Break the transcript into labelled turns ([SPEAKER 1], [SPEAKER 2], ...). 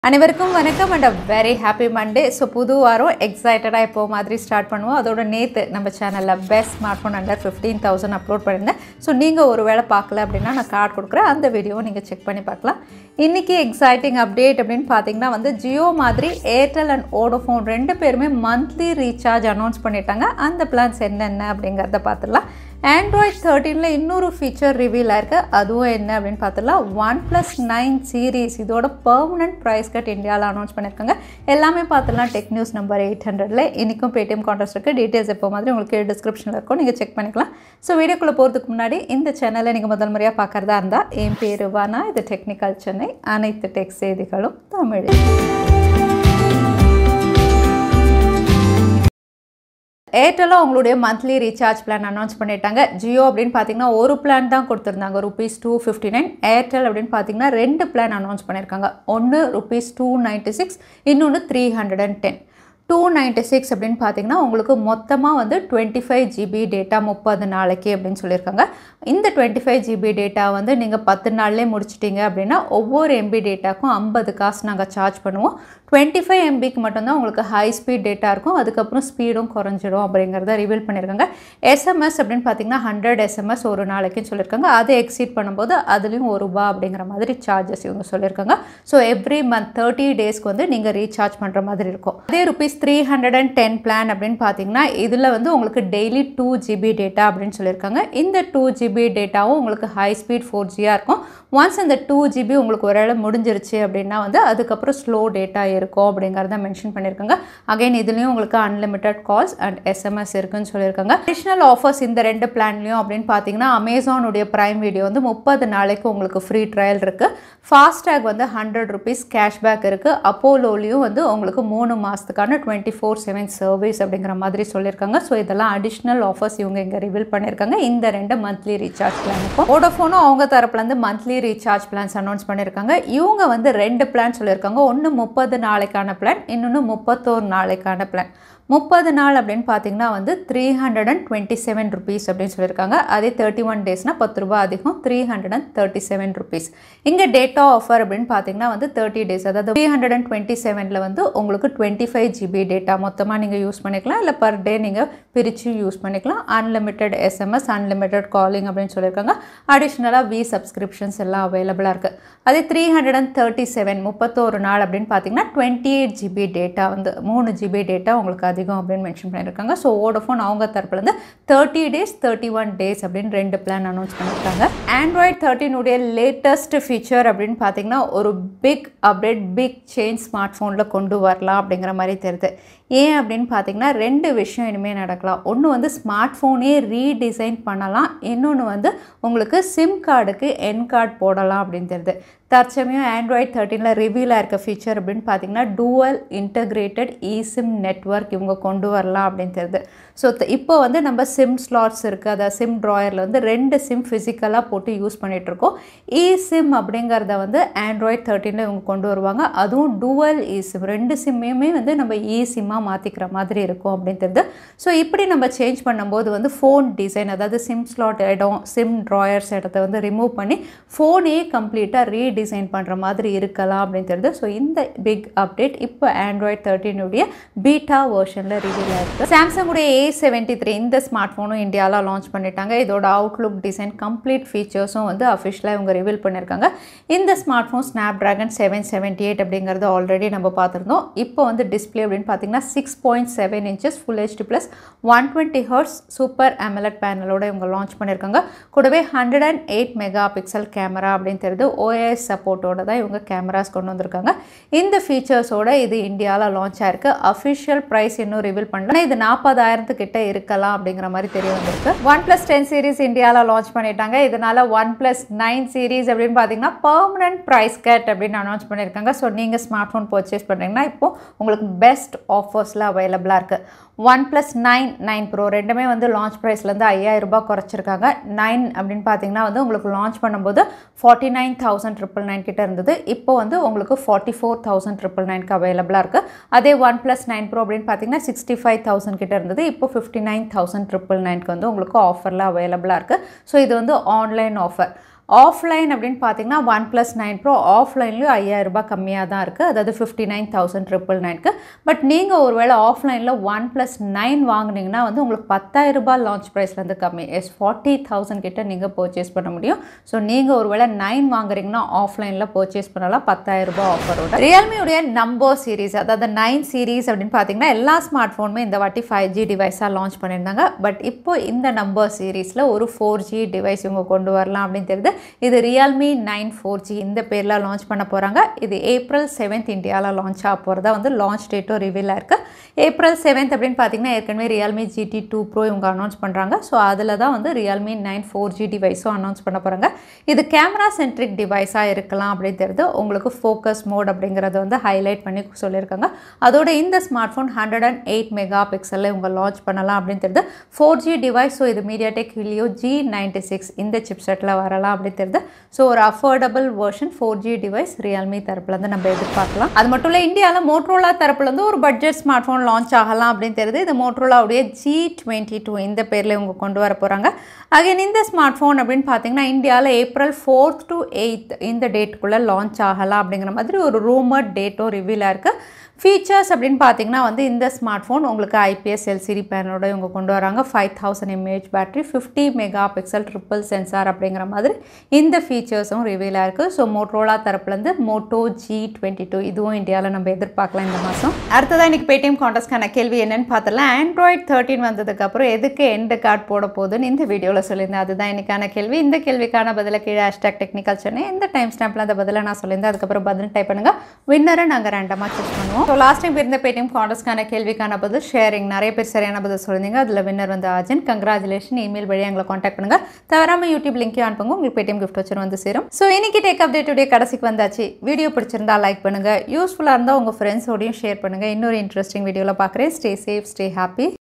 [SPEAKER 1] அனைவருக்கும் வணக்கம் and a very happy Monday so புது வாரம் எக்ஸைட்டடாக இப்போ மாதிரி ஸ்டார்ட் பண்ணுவோம் அதோட நேற்று நம்ம சேனலில் best smartphone under fifteen thousand upload பண்ணியிருந்தேன் ஸோ நீங்கள் ஒரு வேளை பார்க்கல அப்படின்னா நான் கார்டு கொடுக்குறேன் அந்த வீடியோவை நீங்கள் செக் பண்ணி பார்க்கலாம் இன்றைக்கி எக்ஸைட்டிங் அப்டேட் அப்படின்னு பார்த்தீங்கன்னா வந்து ஜியோ மாதிரி ஏர்டெல் அண்ட் ஓடோஃபோன் ரெண்டு பேருமே மந்த்லி ரீசார்ஜ் அனௌன்ஸ் பண்ணிட்டாங்க அந்த பிளான்ஸ் என்னென்ன அப்படிங்கிறத பார்த்துடலாம் ஆண்ட்ராய்ட் தேர்ட்டீனில் இன்னொரு ஃபீச்சர் ரிவீல் ஆயிருக்கு அதுவும் என்ன அப்படின்னு பார்த்துடலாம் ஒன் ப்ளஸ் நைன் சீரீஸ் இதோட பெர்மனன்ட் ப்ரைஸ் கட் இந்தியாவில் அனௌன்ஸ் பண்ணியிருக்காங்க எல்லாமே பார்த்துடலாம் டெக் நியூஸ் நம்பர் எயிட் ஹண்ட்ரடில் இன்றைக்கும் பேடிஎம் கான்டெஸ்ட் இருக்குது டீட்டெயில்ஸ் எப்போ மாதிரி உங்களுக்கு டிஸ்கிரிப்ஷனில் இருக்கும் நீங்கள் செக் பண்ணிக்கலாம் ஸோ வீடியோக்குள்ளே போகிறதுக்கு முன்னாடி இந்த சேனலை நீங்கள் முதல் முறையாக பார்க்குறதா இருந்தால் என் பேர் வானா இது டெக்னிக்கல் சென்னை அனைத்து டெக் செய்திகளும் தமிழ் ஏர்டெல்லும் அவங்களுடைய மந்த்லி ரீசார்ஜ் பிளான் அனௌன்ஸ் பண்ணிட்டாங்க ஜியோ அப்படின்னு பார்த்தீங்கன்னா ஒரு பிளான் தான் கொடுத்துருந்தாங்க rupees two fifty nine Airtel அப்படின்னு பார்த்தீங்கன்னா ரெண்டு பிளான் அனௌன்ஸ் பண்ணியிருக்காங்க ஒன்று ருபீஸ் டூ நைன்ட்டி சிக்ஸ் இன்னொன்று three hundred and ten two ninety six அப்படின்னு பார்த்தீங்கன்னா உங்களுக்கு மொத்தமாக வந்து டுவெண்ட்டி ஃபைவ் ஜிபி டேட்டா முப்பது நாளைக்கு அப்படின்னு சொல்லியிருக்காங்க இந்த டுவெண்ட்டி ஃபைவ் ஜிபி டேட்டா வந்து நீங்கள் பத்து நாள்லேயே முடிச்சிட்டிங்க அப்படின்னா ஒவ்வொரு எம்பி டேட்டாக்கும் ஐம்பது காசு நாங்கள் சார்ஜ் பண்ணுவோம் டுவெண்ட்டி ஃபைவ் எம்பிக்கு மட்டும்தான் உங்களுக்கு ஹை ஸ்பீட் டேட்டா இருக்கும் அதுக்கப்புறம் ஸ்பீடும் குறைஞ்சிடும் அப்படிங்கிறத ரிவீல் பண்ணியிருக்காங்க எஸ்எம்எஸ் அப்படின்னு பார்த்தீங்கன்னா ஹண்ட்ரட் எஸ்எம்எஸ் ஒரு நாளைக்குன்னு சொல்லியிருக்காங்க அதை எக்ஸீட் பண்ணும்போது அதுலேயும் ஒரு ரூபா அப்படிங்கிற மாதிரி சார்ஜஸ் இவங்க சொல்லியிருக்காங்க ஸோ எவ்ரி மந்த் தேர்ட்டி டேஸ்க்கு வந்து நீங்கள் ரீசார்ஜ் பண்ணுற மாதிரி இருக்கும் அதே rupees three hundred and ten plan அப்படின்னு பார்த்தீங்கன்னா இதில் வந்து உங்களுக்கு டெய்லி டூ ஜிபி டேட்டா அப்படின்னு சொல்லியிருக்காங்க இந்த டூ ஜிபி டேட்டாவும் உங்களுக்கு ஹை ஸ்பீட் ஃபோர் ஜியாக இருக்கும் ஒன்ஸ் இந்த டூ ஜிபி உங்களுக்கு ஒரு வேளை முடிஞ்சிருச்சு அப்படின்னா வந்து அதுக்கப்புறம் ஸ்லோ டேட்டா இருக்கும் அப்படிங்கிறத மென்ஷன் பண்ணியிருக்காங்க அகைன் இதுலேயும் உங்களுக்கு அன்லிமிட்டட் கால்ஸ் அண்ட் எஸ்எம்எஸ் இருக்குன்னு சொல்லியிருக்காங்க அடிஷ்னல் ஆஃபர்ஸ் இந்த ரெண்டு பிளான்லையும் அப்படின்னு பார்த்தீங்கன்னா அமேசானுடைய ப்ரைம் வீடியோ வந்து முப்பது நாளைக்கு உங்களுக்கு ஃப்ரீ ட்ரையல் இருக்குது ஃபாஸ்டேக் வந்து ஹண்ட்ரட் ருபீஸ் கேஷ்பேக் இருக்குது அப்போலோலையும் வந்து உங்களுக்கு மூணு மாதத்துக்கான டுவெண்ட்டி ஃபோர் செவன் சர்வீஸ் அப்படிங்கிற மாதிரி சொல்லியிருக்காங்க ஸோ இதெல்லாம் அடிஷ்னல் ஆஃபர்ஸ் இவங்க இங்கே ரிவீல் பண்ணியிருக்காங்க இந்த ரெண்டு மந்த்லி ரீசார்ஜ் பிளானுக்கும் ஓடோஃபோனும் அவங்க தரப்புலேருந்து மந்த்லி ரீசார்ஜ் பிளான்ஸ் அனௌன்ஸ் பண்ணியிருக்காங்க இவங்க வந்து ரெண்டு பிளான் சொல்லியிருக்காங்க ஒன்று முப்பது நாளைக்கான பிளான் இன்னொன்று முப்பத்தோரு நாளைக்கான பிளான் முப்பது நாள் அப்படின்னு பார்த்தீங்கன்னா வந்து three hundred and twenty seven rupees அப்படின்னு சொல்லியிருக்காங்க அதே தேர்ட்டி ஒன் டேஸ்னால் பத்து ரூபா அதிகம் three hundred and thirty seven rupees இங்கே டேட்டா ஆஃபர் அப்படின்னு பார்த்தீங்கன்னா வந்து தேர்ட்டி டேஸ் அதாவது த்ரீ ஹண்ட்ரட் அண்ட் டுவெண்ட்டி செவனில் வந்து உங்களுக்கு டுவெண்ட்டி ஃபைவ் ஜிபி டேட்டா மொத்தமாக நீங்கள் யூஸ் பண்ணிக்கலாம் இல்லை பர் டே நீங்கள் பிரித்து யூஸ் பண்ணிக்கலாம் அன்லிமிட்டெட் எஸ்எம்எஸ் அன்லிமிட்டெட் காலிங் அப்படின்னு சொல்லியிருக்காங்க அடிஷ்னலாக வி சப்ஸ்கிரிப்ஷன்ஸ் எல்லாம் அவைலபிளாக இருக்குது அதே three hundred and thirty seven முப்பத்தோரு நாள் அப்படின்னு பார்த்தீங்கன்னா டுவெண்ட்டி எயிட் ஜிபி டேட்டா வந்து மூணு ஜிபி டேட்டா உங்களுக்கு அதிகம் அப்படின்னு மென்ஷன் பண்ணியிருக்காங்க ஸோ ஓடோஃபோன் அவங்க தரப்புலேருந்து thirty days thirty one days அப்படின்னு ரெண்டு பிளான் அனௌன்ஸ் பண்ணியிருக்காங்க ஆண்ட்ராய்ட் தேர்ட்டினுடைய லேட்டஸ்ட் ஃபீச்சர் அப்படின்னு பார்த்தீங்கன்னா ஒரு big update big change smart ஃபோனில் கொண்டு வரலாம் அப்படிங்கிற மாதிரி தெரியுது ஏன் அப்படின்னு பார்த்தீங்கன்னா ரெண்டு விஷயம் இனிமேல் நடக்கலாம் ஒன்று வந்து ஸ்மார்ட் ஃபோனே ரீடிசைன் பண்ணலாம் இன்னொன்று வந்து உங்களுக்கு சிம் கார்டுக்கு என் கார்டு போடலாம் அப்படின்னு தெரியுது தற்சமயம் ஆண்ட்ராய்ட் தேர்ட்டீனில் ரிவீலாக இருக்க ஃபீச்சர் அப்படின்னு பார்த்தீங்கன்னா டூவல் இன்டகிரேட்டட் இசிம் நெட்ஒர்க் இவங்க கொண்டு வரலாம் அப்படின்னு தெரியுது ஸோ இப்போ வந்து நம்ம சிம் ஸ்லாட்ஸ் இருக்குது அதாவது சிம் ட்ராயரில் வந்து ரெண்டு சிம் ஃபிசிக்கலாக போட்டு யூஸ் பண்ணிகிட்ருக்கோம் இசிம் அப்படிங்கிறத வந்து ஆண்ட்ராய்ட் தேர்ட்டீனில் இவங்க கொண்டு வருவாங்க அதுவும் டூவல் இசிம் ரெண்டு சிம்மையுமே வந்து நம்ம இசிம்மாக மாற்றிக்கிற மாதிரி இருக்கும் அப்படின்னு தெரியுது ஸோ இப்படி நம்ம சேஞ்ச் பண்ணும்போது வந்து ஃபோன் டிசைன் அதாவது சிம் ஸ்லாட் இடம் சிம் ட்ராயர்ஸ் இடத்த வந்து ரிமூவ் பண்ணி ஃபோனே கம்ப்ளீட்டாக ரீடி டிசைன் பண்ணுற மாதிரி இருக்கலாம் அப்படின்னு தெரியுது ஸோ இந்த பிக் அப்டேட் இப்போ ஆண்ட்ராய்ட் தேர்ட்டினுடைய பீட்டா வேர்ஷனில் ரிவீல் ஆயிருக்கு சாம்சங்குடைய ஏ செவன்ட்டி த்ரீ இந்த ஸ்மார்ட் ஃபோனும் இந்தியாவில் லான்ச் பண்ணிட்டாங்க இதோட அவுட்லுக் டிசைன் கம்ப்ளீட் ஃபீச்சர்ஸும் வந்து அஃபிஷியலாக இவங்க ரிவீல் பண்ணியிருக்காங்க இந்த smart phone Snapdragon seven seventy eight அப்படிங்கிறது ஆல்ரெடி நம்ம பார்த்துருந்தோம் இப்போ வந்து டிஸ்பிளே அப்படின்னு பார்த்தீங்கன்னா six point seven inches full HD plus one twenty hertz super AMOLED பேனலோட இவங்க லான்ச் பண்ணியிருக்காங்க கூடவே hundred and eight mega pixel camera அப்படின்னு தெரியுது ஓஎஸ் சப்போர்ட்டோட தான் இவங்க கேமராஸ் கொண்டு வந்திருக்காங்க இந்த ஃபீச்சர்ஸோட இது இந்தியாவில் லான்ச் ஆயிருக்கு அஃபிஷியல் ப்ரைஸ் இன்னும் ரிவீல் பண்ணல இது நாற்பதாயிரத்து கிட்ட இருக்கலாம் அப்படிங்கிற மாதிரி தெரிய வந்திருக்கு ஒன் ப்ளஸ் டென் சீரிஸ் இந்தியாவில் லான்ச் பண்ணிட்டாங்க இதனால ஒன் ப்ளஸ் நைன் சீரிஸ் அப்படின்னு பார்த்தீங்கன்னா பர்மனன்ட் ப்ரைஸ் கட் அப்படின்னு அனௌன்ஸ் பண்ணியிருக்காங்க ஸோ நீங்கள் ஸ்மார்ட் ஃபோன் பர்ச்சேஸ் பண்ணுறீங்கன்னா இப்போது உங்களுக்கு பெஸ்ட் ஆஃபர்ஸில் அவைலபிளாக இருக்குது OnePlus nine nine pro ரெண்டுமே வந்து லான்ச் ப்ரைஸ்லேருந்து ஐயாயிரம் ரூபாய் குறைச்சிருக்காங்க நைன் அப்படின்னு பார்த்தீங்கன்னா வந்து உங்களுக்கு லான்ச் பண்ணும்போது forty nine thousand triple nine கிட்ட இருந்தது இப்போ வந்து உங்களுக்கு ஃபார்ட்டி ஃபோர் தௌசண்ட் ட்ரிபிள் நைனுக்கு அவைலபிளாக இருக்குது அதே ஒன் ப்ளஸ் நைன் ப்ரோ அப்படின்னு பார்த்தீங்கன்னா சிக்ஸ்டி ஃபைவ் தௌசண்ட் கிட்ட இருந்தது இப்போ ஃபிஃப்டி நைன் தௌசண்ட் ட்ரிபிள் நைனுக்கு வந்து உங்களுக்கு ஆஃபரில் அவைலபிளாக இருக்குது ஸோ இது வந்து ஆன்லைன் ஆஃபர் ஆஃப்லைன் அப்படின்னு பார்த்தீங்கன்னா ஒன் ப்ளஸ் நைன் ப்ரோ ஆஃப்லைன்லேயும் ஐயாயிரம் ரூபாய் கம்மியாக தான் இருக்குது அதாவது ஃபிஃப்டி நைன் தௌசண்ட் ட்ரிபிள் நைனுக்கு பட் நீங்கள் ஒருவேளை ஆஃப்லைனில் ஒன் ப்ளஸ் நைன் வாங்குனீங்கன்னா வந்து உங்களுக்கு பத்தாயிரம் ரூபாய் லான்ச் ப்ரைஸ்லேருந்து கம்மி எஸ் ஃபார்ட்டி தௌசண்ட் கிட்ட நீங்கள் பர்ச்சேஸ் பண்ண முடியும் ஸோ நீங்கள் ஒருவேளை நைன் வாங்குறீங்கன்னா ஆஃப்லைனில் பர்ச்சேஸ் பண்ணலாம் பத்தாயிரம் ரூபாய் ஆஃபரோட ரியல்மியுடைய நம்பர் சீரீஸ் அதாவது நைன் சீரீஸ் அப்படின்னு பார்த்தீங்கன்னா எல்லா ஸ்மார்ட் ஃபோனுமே இந்த வாட்டி ஃபைவ் ஜி டிவைஸாக லான்ச் பண்ணியிருந்தாங்க பட் இப்போ இந்த நம்பர் சீரீஸில் ஒரு ஃபோர் ஜி டிவைஸ் இவங்க கொண்டு வரலாம் அப்படின்னு தெரியுது இது ரியல்மி நைன் ஃபோர் ஜி இந்த பேரில் லான்ச் பண்ண போகிறாங்க இது ஏப்ரல் செவன்த் இந்தியாவில் லான்ச் ஆக போகிறதா வந்து லான்ச் டேட்டும் ரிவீல் இருக்குது ஏப்ரல் செவன்த் அப்படின்னு பார்த்தீங்கன்னா ஏற்கனவே ரியல்மி ஜிடி டூ ப்ரோ இவங்க அனௌன்ஸ் பண்ணுறாங்க ஸோ அதில் தான் வந்து ரியல்மி நைன் ஃபோர் ஜி டிவைஸும் அனௌன்ஸ் பண்ண போகிறாங்க இது கேமரா சென்ட்ரிக் டிவைஸாக இருக்கலாம் அப்படின்னு தெரியுது உங்களுக்கு ஃபோக்கஸ் மோட் அப்படிங்கிறத வந்து ஹைலைட் பண்ணி சொல்லியிருக்காங்க அதோட இந்த smart phone hundred and eight mega பிக்சலில் இவங்க லான்ச் பண்ணலாம் அப்படின்னு தெரியுது ஃபோர் ஜி டிவைஸ் ஸோ இது MediaTek Helio G ninety six இந்த சிப்செட்டில் வரலாம் அப்படின்னு தெரியுது ஸோ ஒரு affordable version four G device Realme தரப்புலேருந்து நம்ம எதிர்பார்க்கலாம் அது மட்டும் இல்லை இந்தியாவில் மோட்ரோலா தரப்புலேருந்து ஒரு பட்ஜெட் ஸ்மார்ட் ஃபோன் லான்ச் ஆகலாம் அப்படின்னு தெரியுது இது மோட்ரோலாவுடைய ஜி டுவெண்ட்டி டூ இந்த பேரில் இவங்க கொண்டு வர போகிறாங்க அகைன் இந்த ஸ்மார்ட் ஃபோன் அப்படின்னு பார்த்தீங்கன்னா இந்தியாவில் ஏப்ரல் ஃபோர்த் டு எயித் இந்த டேட்டுக்குள்ளே லான்ச் ஆகலாம் அப்படிங்கிற மாதிரி ஒரு ரூமர் டேட்டும் ரிவீலாக இருக்குது ஃபீச்சர்ஸ் அப்படின்னு பார்த்தீங்கன்னா வந்து இந்த ஸ்மார்ட் ஃபோன் உங்களுக்கு ஐபிஎஸ் எல்சிடி பேனோட இவங்க கொண்டு வராங்க five thousand mAh battery fifty mega pixel triple sensor அப்படிங்கிற மாதிரி இந்த ஃபீச்சர்ஸும் ரிவீலாக இருக்குது ஸோ மோட்ரோலா தரப்புலேருந்து மோட்டோ ஜி டுவெண்ட்டி டூ இதுவும் இந்தியாவில் நம்ம எதிர்பார்க்கலாம் இந்த மாதம் அடுத்ததாக இன்றைக்கி பேடிஎம் காண்டஸ்ட்கான கேள்வி என்னன்னு பார்த்தலாம் ஆண்ட்ராய்ட் தேர்ட்டின் வந்ததுக்கப்புறம் எதுக்கு எண்டு கார்டு போட போகுதுன்னு இந்த வீடியோவில் சொல்லியிருந்தேன் அதுதான் இன்னைக்கான கேள்வி இந்த கேள்விக்கான பதிலை கீழே ஹேஷ்டாக் டெக்னிக்கல் சொன்னேன் இந்த டைம் ஸ்டாம்பில் அந்த பதிலை நான் சொல்லியிருந்தேன் அதுக்கப்புறம் பதில் டைப் பண்ணுங்கள் வின்னரை நாங்கள் ரேண்டமாக சூஸ் பண்ணுவோம் ஸோ லாஸ்ட் டைம் இருந்த பேடிஎம் காண்டஸ்ட்கான கேள்விக்கான பதில் ஷேரிங் நிறைய பேர் சரியான பதில் சொல்லியிருந்தீங்க அதில் வின்னர் வந்து அஜன் கங்க்ராச்சுலேஷன் இமெயில் வழியாக எங்களை காண்டாக்ட் பண்ணுங்கள் தவறாமல் யூடியூப் லிங்க்கையும் அனுப்புங்க உங்களுக்கு பேடிஎம் கிஃப்ட் வச்சு வந்து சேரும் ஸோ இன்னைக்கு டேக் அப்டேட்டுடைய கடைசிக்கு வந்தாச்சு வீடியோ பிடிச்சிருந்தா லைக் பண்ணுங்கள் யூஸ்ஃபுல்லாக இருந்தால் உங்கள் ஃப்ரெண்ட்ஸோடையும் ஷேர் பண்ணுங்கள் இன்னொரு இன்ட்ரெஸ்டிங் வீடியோவில் பார்க்குறேன் ஸ்டே சேஃப் ஸ்டே ஹாப்பி